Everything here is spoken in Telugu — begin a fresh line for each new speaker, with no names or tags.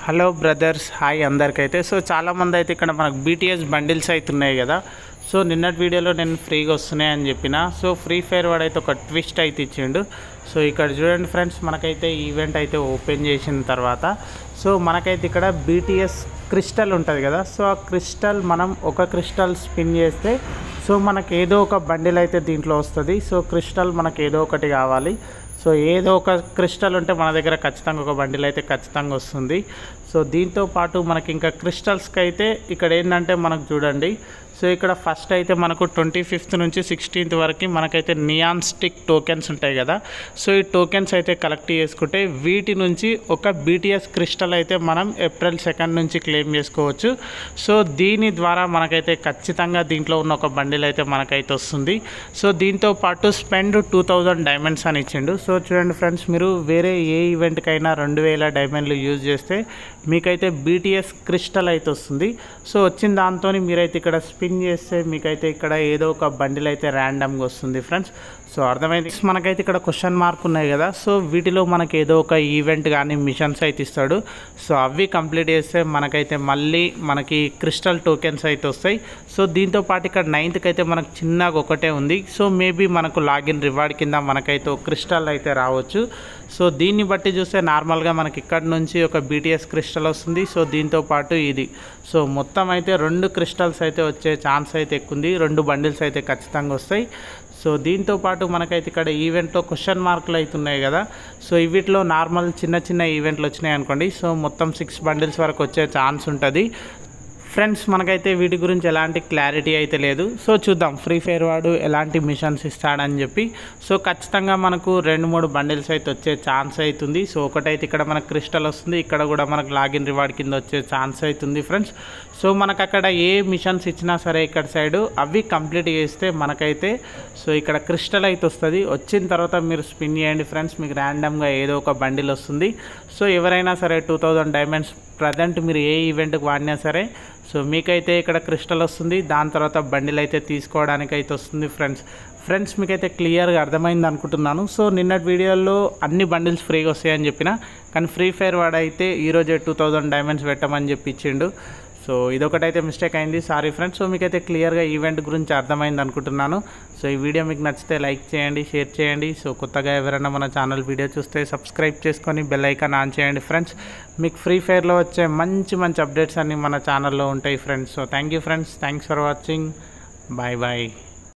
హలో బ్రదర్స్ హాయ్ అందరికైతే సో చాలామంది అయితే ఇక్కడ మనకు బీటీఎస్ బండిల్స్ అయితే ఉన్నాయి కదా సో నిన్నటి వీడియోలో నేను ఫ్రీగా వస్తున్నాయి అని చెప్పిన సో ఫ్రీ ఫైర్ వాడు అయితే ఒక ట్విస్ట్ అయితే ఇచ్చిండు సో ఇక్కడ చూడండి ఫ్రెండ్స్ మనకైతే ఈవెంట్ అయితే ఓపెన్ చేసిన తర్వాత సో మనకైతే ఇక్కడ బీటీఎస్ క్రిస్టల్ ఉంటుంది కదా సో ఆ క్రిస్టల్ మనం ఒక క్రిస్టల్ స్పిన్ చేస్తే సో మనకి ఏదో ఒక బండిల్ అయితే దీంట్లో వస్తుంది సో క్రిస్టల్ మనకి ఏదో ఒకటి కావాలి సో ఏదో ఒక క్రిస్టల్ ఉంటే మన దగ్గర ఖచ్చితంగా ఒక బండిల్ అయితే ఖచ్చితంగా వస్తుంది సో దీంతో పాటు మనకి ఇంకా క్రిస్టల్స్కి అయితే ఇక్కడ ఏంటంటే మనకు చూడండి సో ఇక్కడ ఫస్ట్ అయితే మనకు ట్వంటీ ఫిఫ్త్ నుంచి సిక్స్టీన్త్ వరకు మనకైతే నియాన్ స్టిక్ టోకెన్స్ ఉంటాయి కదా సో ఈ టోకెన్స్ అయితే కలెక్ట్ చేసుకుంటే వీటి నుంచి ఒక బీటీఎస్ క్రిస్టల్ అయితే మనం ఏప్రిల్ సెకండ్ నుంచి క్లెయిమ్ చేసుకోవచ్చు సో దీని ద్వారా మనకైతే ఖచ్చితంగా దీంట్లో ఉన్న ఒక బండిల్ అయితే మనకైతే వస్తుంది సో దీంతో పాటు స్పెండ్ టూ థౌజండ్ డైమండ్స్ అని ఇచ్చిండు సో చూడండి ఫ్రెండ్స్ మీరు వేరే ఏ ఈవెంట్కైనా రెండు వేల డైమండ్లు యూజ్ చేస్తే మీకైతే బీటీఎస్ క్రిస్టల్ అయితే వస్తుంది సో వచ్చిన దాంతో మీరైతే ఇక్కడ స్పిన్ చేస్తే మీకైతే ఇక్కడ ఏదో ఒక బండిల్ అయితే ర్యాండమ్గా వస్తుంది ఫ్రెండ్స్ సో అర్థమైంది మనకైతే ఇక్కడ క్వశ్చన్ మార్క్ ఉన్నాయి కదా సో వీటిలో మనకి ఏదో ఒక ఈవెంట్ కానీ మిషన్స్ అయితే ఇస్తాడు సో అవి కంప్లీట్ చేస్తే మనకైతే మళ్ళీ మనకి క్రిస్టల్ టోకెన్స్ అయితే వస్తాయి సో దీంతో పాటు ఇక్కడ నైన్త్కి అయితే మనకు చిన్నగా ఒకటే ఉంది సో మేబీ మనకు లాగిన్ రివార్డ్ కింద మనకైతే ఒక క్రిస్టల్ అయితే రావచ్చు సో దీన్ని బట్టి చూస్తే నార్మల్గా మనకి ఇక్కడ నుంచి ఒక బీటీఎస్ క్రిస్టల్ వస్తుంది సో దీంతో పాటు ఇది సో మొత్తం అయితే రెండు క్రిస్టల్స్ అయితే వచ్చే ఛాన్స్ అయితే ఎక్కువ ఉంది రెండు బండిల్స్ అయితే ఖచ్చితంగా వస్తాయి సో దీంతో పాటు మనకైతే ఇక్కడ ఈవెంట్లో క్వశ్చన్ మార్కులు అయితే ఉన్నాయి కదా సో వీటిలో నార్మల్ చిన్న చిన్న ఈవెంట్లు వచ్చినాయి అనుకోండి సో మొత్తం సిక్స్ బండిల్స్ వరకు వచ్చే ఛాన్స్ ఉంటుంది ఫ్రెండ్స్ మనకైతే వీటి గురించి ఎలాంటి క్లారిటీ అయితే లేదు సో చూద్దాం ఫ్రీ ఫైర్ వాడు ఎలాంటి మిషన్స్ ఇస్తాడని చెప్పి సో ఖచ్చితంగా మనకు రెండు మూడు బండిల్స్ అయితే వచ్చే ఛాన్స్ అవుతుంది సో ఒకటైతే ఇక్కడ మనకు క్రిస్టల్ వస్తుంది ఇక్కడ కూడా మనకు లాగిన్ రివార్డ్ కింద వచ్చే ఛాన్స్ అవుతుంది ఫ్రెండ్స్ సో మనకు అక్కడ ఏ మిషన్స్ ఇచ్చినా సరే ఇక్కడ సైడు అవి కంప్లీట్ చేస్తే మనకైతే సో ఇక్కడ క్రిస్టల్ అయితే వస్తుంది వచ్చిన తర్వాత మీరు స్పిన్ చేయండి ఫ్రెండ్స్ మీకు ర్యాండమ్గా ఏదో ఒక బండిల్ వస్తుంది సో ఎవరైనా సరే టూ థౌజండ్ డైమండ్స్ ప్రజెంట్ మీరు ఏ ఈవెంట్కి వాడినా సరే సో మీకైతే ఇక్కడ క్రిస్టల్ వస్తుంది దాని తర్వాత బండిల్ అయితే తీసుకోవడానికి అయితే వస్తుంది ఫ్రెండ్స్ ఫ్రెండ్స్ మీకైతే క్లియర్గా అర్థమైంది అనుకుంటున్నాను సో నిన్నటి వీడియోలో అన్ని బండిల్స్ ఫ్రీగా వస్తాయని చెప్పిన కానీ ఫ్రీ ఫైర్ వాడైతే ఈరోజే టూ థౌజండ్ డైమండ్స్ పెట్టమని చెప్పి ఇచ్చిండు సో ఇదొకటైతే మిస్టేక్ అయింది సారీ ఫ్రెండ్స్ సో మీకైతే క్లియర్గా ఈవెంట్ గురించి అర్థమైంది అనుకుంటున్నాను సో ఈ వీడియో మీకు నచ్చితే లైక్ చేయండి షేర్ చేయండి సో కొత్తగా ఎవరైనా మన ఛానల్ వీడియో చూస్తే సబ్స్క్రైబ్ చేసుకొని బెల్ ఐకాన్ ఆన్ చేయండి ఫ్రెండ్స్ మీకు ఫ్రీ ఫైర్లో వచ్చే మంచి మంచి అప్డేట్స్ అన్నీ మన ఛానల్లో ఉంటాయి friends so thank you friends thanks for watching bye bye